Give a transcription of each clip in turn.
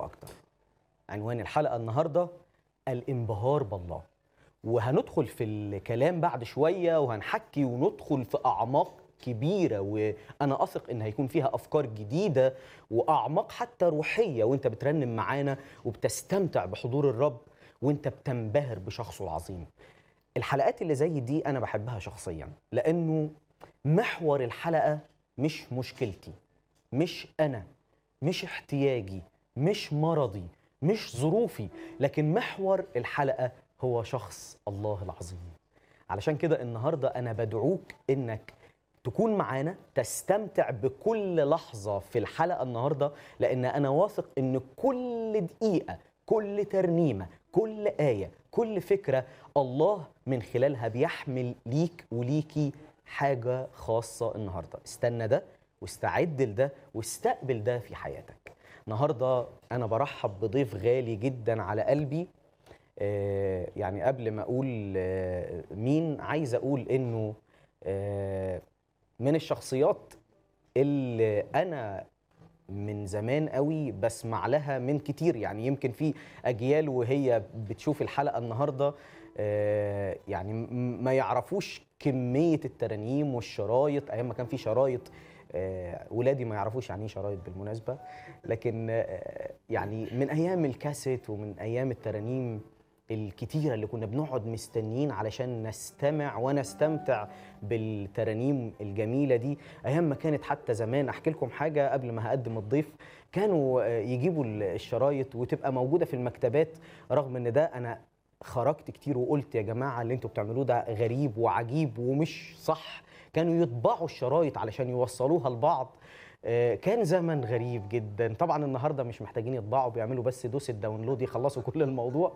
اكتر عنوان الحلقه النهارده الانبهار بالله وهندخل في الكلام بعد شويه وهنحكي وندخل في اعماق كبيره وانا اثق ان هيكون فيها افكار جديده واعماق حتى روحيه وانت بترنم معانا وبتستمتع بحضور الرب وانت بتنبهر بشخصه العظيم الحلقات اللي زي دي انا بحبها شخصيا لانه محور الحلقه مش مشكلتي مش انا مش احتياجي مش مرضي مش ظروفي لكن محور الحلقه هو شخص الله العظيم علشان كده النهارده انا بدعوك انك تكون معانا تستمتع بكل لحظه في الحلقه النهارده لان انا واثق ان كل دقيقه كل ترنيمه كل ايه كل فكره الله من خلالها بيحمل ليك وليكي حاجه خاصه النهارده استنى ده واستعد لده واستقبل ده في حياتك النهارده انا برحب بضيف غالي جدا على قلبي آه، يعني قبل ما اقول آه، مين عايز اقول انه آه، من الشخصيات اللي انا من زمان قوي بسمع لها من كتير يعني يمكن في اجيال وهي بتشوف الحلقه النهارده آه، يعني م- ما يعرفوش كميه الترانيم والشرايط ايام ما كان في شرايط آه، ولادي ما يعرفوش يعني ايه شرايط بالمناسبه لكن آه، يعني من ايام الكاسيت ومن ايام الترانيم الكتيرة اللي كنا بنقعد مستنيين علشان نستمع ونستمتع بالترانيم الجميلة دي أيام ما كانت حتى زمان أحكي لكم حاجة قبل ما هقدم الضيف كانوا آه، يجيبوا ال- الشرايط وتبقى موجودة في المكتبات رغم إن ده أنا خرجت كتير وقلت يا جماعة اللي انتوا بتعملوه ده غريب وعجيب ومش صح كانوا يطبعوا الشرايط علشان يوصلوها لبعض آه، كان زمن غريب جدا طبعا النهارده مش محتاجين يطبعوا بيعملوا بس دوس الداونلود يخلصوا كل الموضوع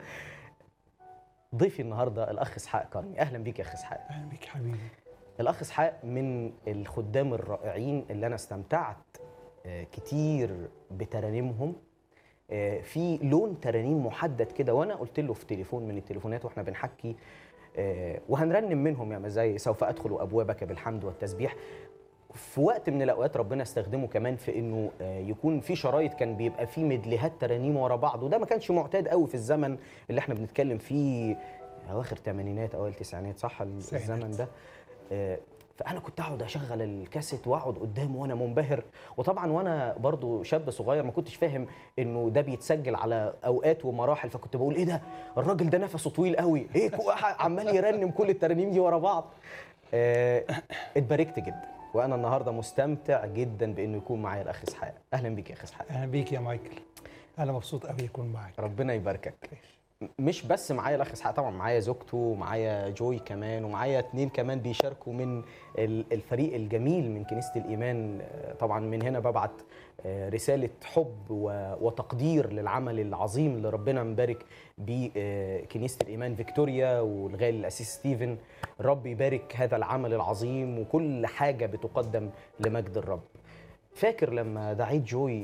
ضيفي النهارده الاخ اسحاق كرمي اهلا بيك يا اخ اسحاق اهلا بيك حبيبي الاخ اسحاق من الخدام الرائعين اللي انا استمتعت آه، كتير بترانيمهم آه، في لون ترانيم محدد كده وانا قلت له في تليفون من التليفونات واحنا بنحكي آه، وهنرنم منهم يا مزاي سوف ادخل ابوابك بالحمد والتسبيح في وقت من الاوقات ربنا استخدمه كمان في انه آه، يكون في شرايط كان بيبقى فيه مدليهات ترانيم ورا بعض وده ما كانش معتاد قوي في الزمن اللي احنا بنتكلم فيه اواخر الثمانينات اوائل التسعينات صح التسعينات. الزمن ده آه، فانا كنت اقعد اشغل الكاسيت واقعد قدامه وانا منبهر وطبعا وانا برضو شاب صغير ما كنتش فاهم انه ده بيتسجل على اوقات ومراحل فكنت بقول ايه ده الراجل ده نفسه طويل قوي ايه كو- عمال يرنم كل الترانيم دي ورا بعض آه، اتباركت جدا وانا النهارده مستمتع جدا بانه يكون معايا الاخ اسحاق اهلا بيك يا اخ اسحاق اهلا بيك يا مايكل انا مبسوط قوي يكون معاك ربنا يباركك مش بس معايا الاخ اسحاق طبعا معايا زوجته ومعايا جوي كمان ومعايا اتنين كمان بيشاركوا من ال- الفريق الجميل من كنيسه الايمان آه، طبعا من هنا ببعت آه، رساله حب و- وتقدير للعمل العظيم اللي ربنا مبارك بيه آه، كنيسه الايمان فيكتوريا والغالي الاسيس ستيفن الرب يبارك هذا العمل العظيم وكل حاجه بتقدم لمجد الرب فاكر لما دعيت جوي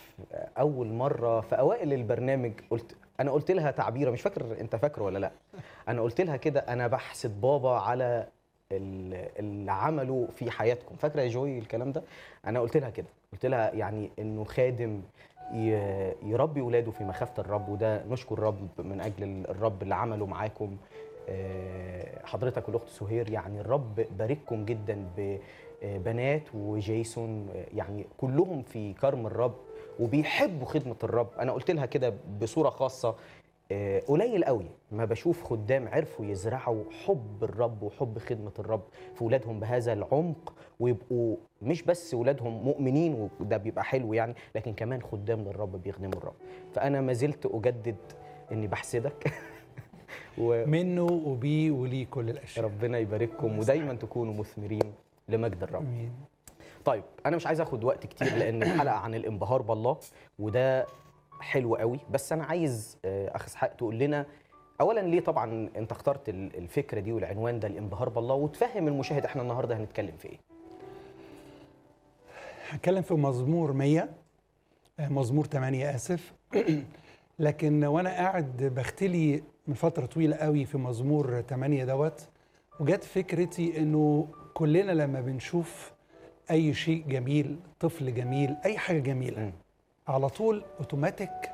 اول مره في اوائل البرنامج قلت انا قلت لها تعبيره مش فاكر انت فاكره ولا لا انا قلت لها كده انا بحسد بابا على ال- اللي عمله في حياتكم فاكره يا جوي الكلام ده انا قلت لها كده قلت لها يعني انه خادم ي- يربي ولاده في مخافه الرب وده نشكر الرب من اجل ال- الرب اللي عمله معاكم آه، حضرتك والاخت سهير يعني الرب بارككم جدا ببنات وجيسون آه، يعني كلهم في كرم الرب وبيحبوا خدمه الرب انا قلت لها كده بصوره خاصه آه، قليل قوي ما بشوف خدام عرفوا يزرعوا حب الرب وحب خدمه الرب في ولادهم بهذا العمق ويبقوا مش بس ولادهم مؤمنين وده بيبقى حلو يعني لكن كمان خدام للرب بيخدموا الرب فانا ما زلت اجدد اني بحسدك وربنا منه وبيه وليه كل الاشياء يبارككم ودايما تكونوا مثمرين لمجد الرب امين طيب انا مش عايز اخد وقت كتير لان الحلقه عن الانبهار بالله وده حلو قوي بس انا عايز آه، اخ اسحاق تقول لنا اولا ليه طبعا انت اخترت ال- الفكره دي والعنوان ده الانبهار بالله وتفهم المشاهد احنا النهارده هنتكلم في ايه هتكلم في مزمور 100 آه، مزمور 8 اسف لكن وانا قاعد بختلي من فتره طويله قوي في مزمور 8 دوت وجت فكرتي انه كلنا لما بنشوف اي شيء جميل طفل جميل اي حاجه جميله مم. على طول اوتوماتيك